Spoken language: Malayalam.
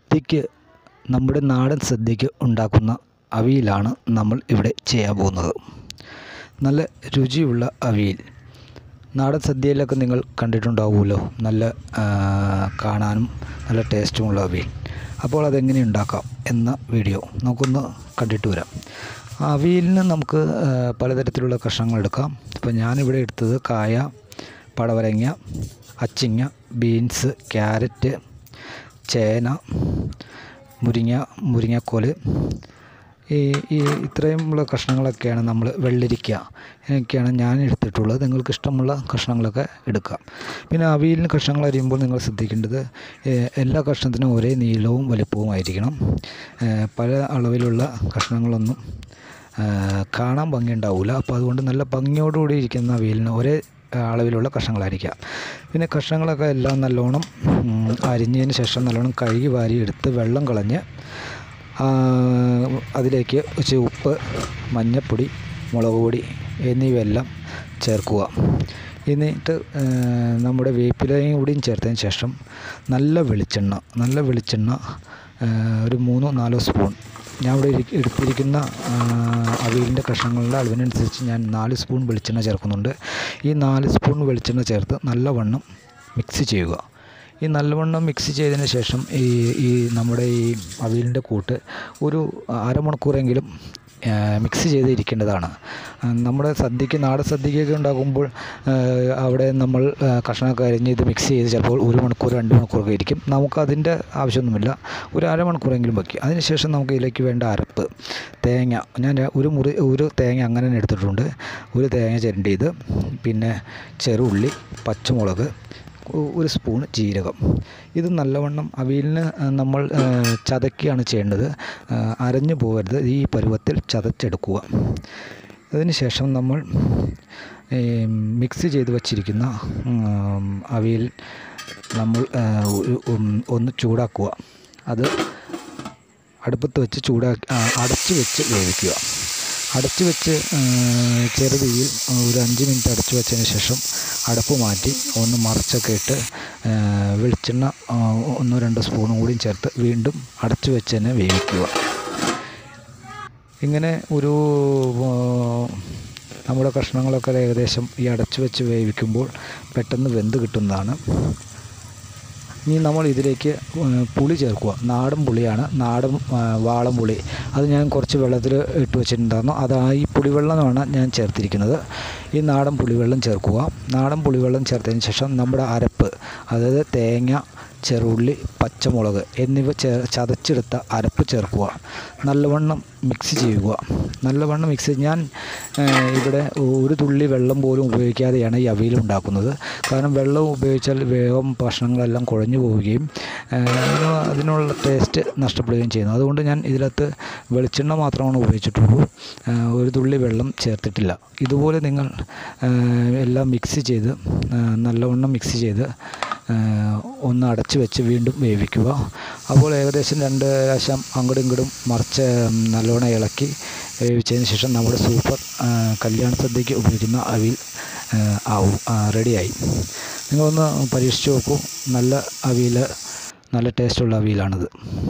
സദ്യക്ക് നമ്മുടെ നാടൻ സദ്യക്ക് ഉണ്ടാക്കുന്ന അവിയലാണ് നമ്മൾ ഇവിടെ ചെയ്യാൻ പോകുന്നത് നല്ല രുചിയുള്ള അവിയൽ നാടൻ സദ്യയിലൊക്കെ നിങ്ങൾ കണ്ടിട്ടുണ്ടാവുമല്ലോ നല്ല ആ, കാണാനും നല്ല ടേസ്റ്റുമുള്ള അവിയൽ അപ്പോൾ അതെങ്ങനെ ഉണ്ടാക്കാം എന്ന വീഡിയോ നമുക്കൊന്ന് കണ്ടിട്ട് വരാം ആ അവിയലിന് നമുക്ക് ആ, പലതരത്തിലുള്ള കഷ്ണങ്ങൾ എടുക്കാം ഇപ്പോൾ ഞാനിവിടെ എടുത്തത് കായ പടവലങ്ങ അച്ചിങ്ങ ബീൻസ് ക്യാരറ്റ് ചേന മുരിങ്ങ മുരിങ്ങക്കോല് ഈ ഈ ഇത്രയുമുള്ള കഷ്ണങ്ങളൊക്കെയാണ് നമ്മൾ വെള്ളരിക്ക ഇതൊക്കെയാണ് ഞാൻ എടുത്തിട്ടുള്ളത് നിങ്ങൾക്ക് ഇഷ്ടമുള്ള കഷ്ണങ്ങളൊക്കെ എടുക്കാം പിന്നെ അവിയലിന് കഷ്ണങ്ങൾ അരിയുമ്പോൾ നിങ്ങൾ ശ്രദ്ധിക്കേണ്ടത് ഏഹ്, എല്ലാ കഷ്ണത്തിനും ഒരേ നീളവും വലിപ്പവും ആയിരിക്കണം ഏഹ്, പല അളവിലുള്ള കഷ്ണങ്ങളൊന്നും ഏഹ്, കാണാൻ ഭംഗി ഉണ്ടാവില്ല അപ്പോൾ അതുകൊണ്ട് നല്ല ഭംഗിയോടുകൂടി ഇരിക്കുന്ന അവിയലിന് ഒരേ അളവിലുള്ള കഷ്ണങ്ങളായിരിക്കാം പിന്നെ കഷ്ണങ്ങളൊക്കെ എല്ലാം നല്ലോണം ഉം, അരിഞ്ഞതിന് ശേഷം നല്ലോണം കഴുകി വാരി എടുത്ത് വെള്ളം കളഞ്ഞ് ആ, അതിലേക്ക് ഇച്ചിരി ഉപ്പ് മഞ്ഞൾപ്പൊടി മുളക് പൊടി എന്നിവയെല്ലാം ചേർക്കുക എന്നിട്ട് ഏ, നമ്മുടെ വേപ്പിലയും കൂടിയും ചേർത്തതിന് ശേഷം നല്ല വെളിച്ചെണ്ണ നല്ല വെളിച്ചെണ്ണ ഏ, ഒരു മൂന്നോ നാലോ സ്പൂൺ ഞാൻ ഇവിടെ ഇരി- എടുത്തിരിക്കുന്ന ആ, അവിയലിൻ്റെ കഷ്ണങ്ങളുടെ അളവിനനുസരിച്ച് ഞാൻ നാല് സ്പൂൺ വെളിച്ചെണ്ണ ചേർക്കുന്നുണ്ട് ഈ നാല് സ്പൂൺ വെളിച്ചെണ്ണ ചേർത്ത് നല്ലവണ്ണം മിക്സ് ചെയ്യുക ഈ നല്ലവണ്ണം മിക്സ് ചെയ്തതിന് ശേഷം ഈ ഈ നമ്മുടെ ഈ അവിയലിൻ്റെ കൂട്ട് ഒരു അരമണിക്കൂറെങ്കിലും ആ, മിക്സ് ചെയ്തിരിക്കേണ്ടതാണ് ആ, നമ്മുടെ സദ്യക്ക് നാടൻ സദ്യക്കൊക്കെ ഉണ്ടാക്കുമ്പോൾ ആ, അവിടെ നമ്മൾ ആ, കഷ്ണമൊക്കെ അരിഞ്ഞ് ഇത് മിക്സ് ചെയ്ത് ചിലപ്പോൾ ഒരു മണിക്കൂർ രണ്ട് മണിക്കൂറൊക്കെ ഇരിക്കും നമുക്ക് അതിൻ്റെ ആവശ്യമൊന്നുമില്ല ഒരു അരമണിക്കൂറെങ്കിലും വയ്ക്കും അതിനുശേഷം നമുക്ക് ഇതിലേക്ക് വേണ്ട അരപ്പ് തേങ്ങ ഞാൻ ഒരു മുറി ഒരു തേങ്ങ അങ്ങനെ തന്നെ എടുത്തിട്ടുണ്ട് ഒരു തേങ്ങ ചിരണ്ടിയത് പിന്നെ ചെറുള്ളി പച്ചമുളക് ഒ- ഒരു സ്പൂൺ ജീരകം ഇത് നല്ലവണ്ണം അവിയലിന് ആ, നമ്മൾ ആ, ചതക്കുകയാണ് ചെയ്യേണ്ടത് ആ, അരഞ്ഞു പോകരുത് ഈ പരുവത്തിൽ ചതച്ചെടുക്കുക അതിന് ശേഷം നമ്മൾ ഈ മിക്സ് ചെയ്ത് വച്ചിരിക്കുന്ന ഉം, അവിയൽ നമ്മൾ ആ, ഒരു ഉം, ഒന്ന് ചൂടാക്കുക അത് അടുപ്പത്ത് വെച്ച് ചൂടാക്കി ആ, അടച്ച് വെച്ച് വേവിക്കുക അടച്ച് വെച്ച് ആ, ചെറുതീയിൽ ഒരു അഞ്ച് മിനിറ്റ് അടച്ച് വെച്ചതിന് ശേഷം അടപ്പ് മാറ്റി ഒന്ന് മറിച്ചൊക്കെ ഇട്ട് ആ, വെളിച്ചെണ്ണ ആ, ഒന്നോ രണ്ടോ സ്പൂണും കൂടി ചേർത്ത് വീണ്ടും അടച്ച് വെച്ച് തന്നെ വേവിക്കുക ഇങ്ങനെ ഒരു ആ, നമ്മുടെ കഷ്ണങ്ങളൊക്കെ ഏകദേശം ഈ അടച്ച് വെച്ച് വേവിക്കുമ്പോൾ പെട്ടെന്ന് വെന്ത് കിട്ടുന്നതാണ് ഇനി നമ്മൾ ഇതിലേക്ക് ഏഹ്, പുളി ചേർക്കുക നാടൻ പുളിയാണ് നാടൻ ആ, വാളം പുളി അത് ഞാൻ കുറച്ച് വെള്ളത്തിൽ ഇട്ട് വെച്ചിട്ടുണ്ടായിരുന്നു അത് ആ ഈ പുളിവെള്ളമാണ് ഞാൻ ചേർത്തിരിക്കുന്നത് ഈ നാടൻ പുളിവെള്ളം ചേർക്കുക നാടൻ പുളിവെള്ളം ചേർത്തതിന് ശേഷം നമ്മുടെ അരപ്പ് അതായത് തേങ്ങ ചെറുള്ളി പച്ചമുളക് എന്നിവ ചേ ചതച്ചെടുത്ത അരപ്പ് ചേർക്കുക നല്ലവണ്ണം മിക്സ് ചെയ്യുക നല്ലവണ്ണം മിക്സ് ഞാൻ ഏഹ്, ഇവിടെ ഒരു തുള്ളി വെള്ളം പോലും ഉപയോഗിക്കാതെയാണ് ഈ അവിയൽ ഉണ്ടാക്കുന്നത് കാരണം വെള്ളം ഉപയോഗിച്ചാൽ വേഗം ഭക്ഷണങ്ങളെല്ലാം കുഴഞ്ഞു പോവുകയും ഏഹ്, അതിന് അതിനുള്ള ടേസ്റ്റ് നഷ്ടപ്പെടുകയും ചെയ്യുന്നു അതുകൊണ്ട് ഞാൻ ഇതിനകത്ത് വെളിച്ചെണ്ണ മാത്രമാണ് ഉപയോഗിച്ചിട്ടുള്ളൂ ഏഹ്, ഒരു തുള്ളി വെള്ളം ചേർത്തിട്ടില്ല ഇതുപോലെ നിങ്ങൾ ഏഹ്, എല്ലാം മിക്സ് ചെയ്ത് ഏഹ്, നല്ലവണ്ണം മിക്സ് ചെയ്ത് ഏഹ്, ഒന്ന് അടച്ച് വെച്ച് വീണ്ടും വേവിക്കുക അപ്പോൾ ഏകദേശം രണ്ട് പ്രാവശ്യം അങ്ങോട്ടും ഇങ്ങോട്ടും മറിച്ച് നല്ലവണ്ണം ഇളക്കി വേവിച്ചതിന് ശേഷം നമ്മുടെ സൂപ്പർ ഏഹ്, കല്യാണ സദ്യക്ക് ഉപയോഗിക്കുന്ന അവിൽ ഏഹ്, ആവും ആ, റെഡിയായി നിങ്ങളൊന്ന് പരീക്ഷിച്ച് നോക്കൂ നല്ല അവിയൽ നല്ല ടേസ്റ്റുള്ള അവിയലാണിത്